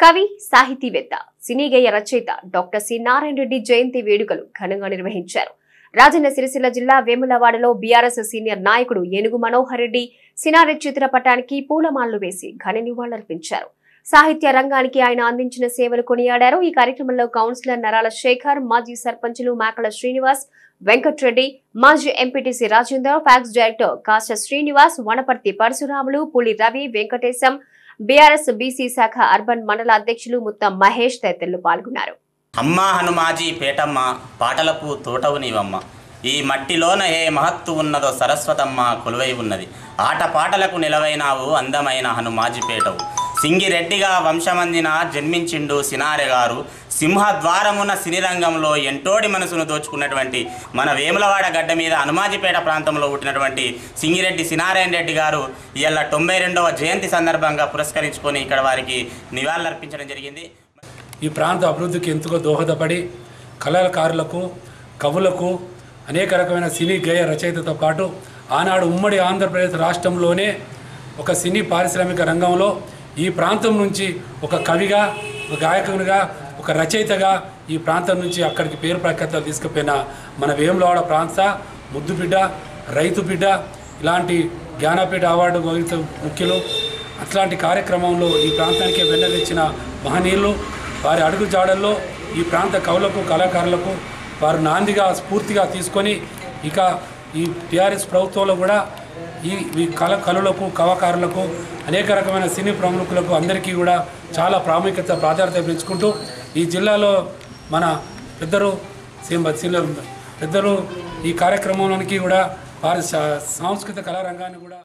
కవి సాహితీవేత్త సినీ గేయ రచయిత డాక్టర్ సి నారాయణ రెడ్డి జయంతి వేడుకలు ఘనంగా నిర్వహించారు రాజన్న సిరిసిల్ల జిల్లా వేములవాడలో బీఆర్ఎస్ సీనియర్ నాయకుడు ఏనుగు మనోహర్ రెడ్డి సినారెడ్డి చిత్రపటానికి పూలమాలలు వేసి ఘన నివాళులర్పించారు సాహిత్య రంగానికి ఆయన అందించిన సేవలు కొనియాడారు ఈ కార్యక్రమంలో కౌన్సిలర్ నరాల శేఖర్ మాజీ సర్పంచులు మేకల శ్రీనివాస్ వెంకట్రెడ్డి మాజీ MPTC Rajender PACS director Kasa Srinivas Wanaparthy Parashuramulu Puli Ravi Venkatesham BRS BC శాఖ అర్బన్ మండల అధ్యక్షులు ముత్తం మహేష్ తదితరులు పాల్గొన్నారు అమ్మ హనుమాజీ పేటమ్మ పాటలకు తోటవు నీవమ్మ ఈ మట్టిలోన ఏ మహత్తు ఉన్నదో సరస్వతమ్మ కొలువై ఉన్నది ఆట పాటలకు నిలవైనావు అందమైన హనుమాజీ పేటవు సింగిరెడ్డిగా వంశమందిన జన్మించిండు సినారె గారు సింహద్వారమున సినిరంగంలో ఎంటోడి మనసును దోచుకున్నటువంటి మన వేములవాడ గడ్డ మీద హనుమాజీపేట ప్రాంతంలో పుట్టినటువంటి సింగిరెడ్డి సినారాయణ రెడ్డి గారు ఇవాళ తొంభై రెండవ జయంతి సందర్భంగా పురస్కరించుకొని ఇక్కడ వారికి నివాళులర్పించడం జరిగింది ఈ ప్రాంత అభివృద్ధికి ఎంతగా దోహదపడి కళాకారులకు కవులకు అనేక రకమైన సినీ గేయ రచయితతో పాటు ఆనాడు ఉమ్మడి ఆంధ్రప్రదేశ్ రాష్ట్రంలోనే ఒక సినీ పారిశ్రామిక రంగంలో ఈ ప్రాంతం నుంచి ఒక కవిగా ఒక గాయకునిగా ఒక రచయితగా ఈ ప్రాంతం నుంచి అక్కడికి పేరు ప్రఖ్యాతలు తీసుకుపోయిన మన వేములవాడ ప్రాంత ముద్దు బిడ్డ రైతు బిడ్డ ఇలాంటి జ్ఞానపీఠ అవార్డు గౌరవ ముఖ్యులు అట్లాంటి కార్యక్రమంలో ఈ ప్రాంతానికి వెన్నదిచ్చిన మహనీయులు వారి అడుగు జాడల్లో ఈ ప్రాంత కవులకు కళాకారులకు వారు నాందిగా స్ఫూర్తిగా తీసుకొని ఇక ఈ టీఆర్ఎస్ ప్రభుత్వంలో కూడా ఈ ఈ కళ కళలకు కళాకారులకు అనేక రకమైన సినీ ప్రముఖులకు అందరికీ కూడా చాలా ప్రాముఖ్యత ప్రాధాన్యత పెంచుకుంటూ ఈ జిల్లాలో మన పెద్దలు సీమ- సీనియర్ పెద్దలు ఈ కార్యక్రమంలోనికి కూడా వారి సా- సాంస్కృతిక కళారంగాన్ని కూడా